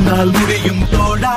உன்னால் முடியும் தோழா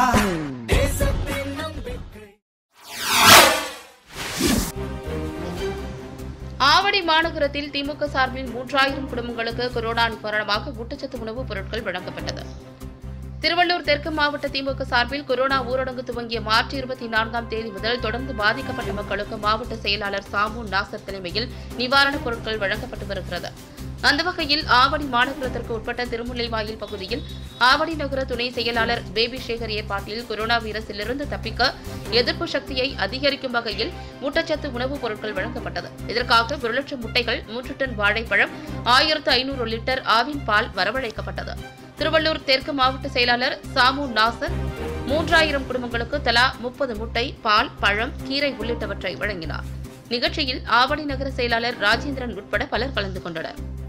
ஆவடி மாநகரத்தில் திமுக சார்பில் மூன்றாயிரம் குடும்பங்களுக்கு கொரோனா நிவாரணமாக ஊட்டச்சத்து உணவுப் பொருட்கள் வழங்கப்பட்டது திருவள்ளூர் தெற்கு மாவட்ட திமுக சார்பில் கொரோனா ஊரடங்கு துவங்கிய மார்ச் இருபத்தி நான்காம் தேதி முதல் தொடர்ந்து பாதிக்கப்பட்ட மக்களுக்கு மாவட்ட செயலாளர் சாமு நாசர் தலைமையில் நிவாரணப் பொருட்கள் வழங்கப்பட்டு வருகிறது அந்த வகையில் ஆவடி மாநகரத்திற்கு உட்பட்ட திருமுல்லைவாயில் பகுதியில் ஆவடி நகர துணை செயலாளர் பேபி சேகர் ஏற்பாட்டில் கொரோனா வைரஸிலிருந்து தப்பிக்க எதிர்ப்பு சக்தியை அதிகரிக்கும் வகையில் ஊட்டச்சத்து உணவுப் பொருட்கள் வழங்கப்பட்டது இதற்காக ஒரு லட்சம் முட்டைகள் மூன்று டன் வாழைப்பழம் ஆயிரத்து ஐநூறு லிட்டர் ஆவின் பால் வரவழைக்கப்பட்டது திருவள்ளூர் தெற்கு மாவட்ட செயலாளர் சாமு நாசர் மூன்றாயிரம் குடும்பங்களுக்கு தலா முப்பது முட்டை பால் பழம் கீரை உள்ளிட்டவற்றை வழங்கினார் நிகழ்ச்சியில் ஆவடி நகர செயலாளர் ராஜேந்திரன் உட்பட பலர் கலந்து கொண்டனர்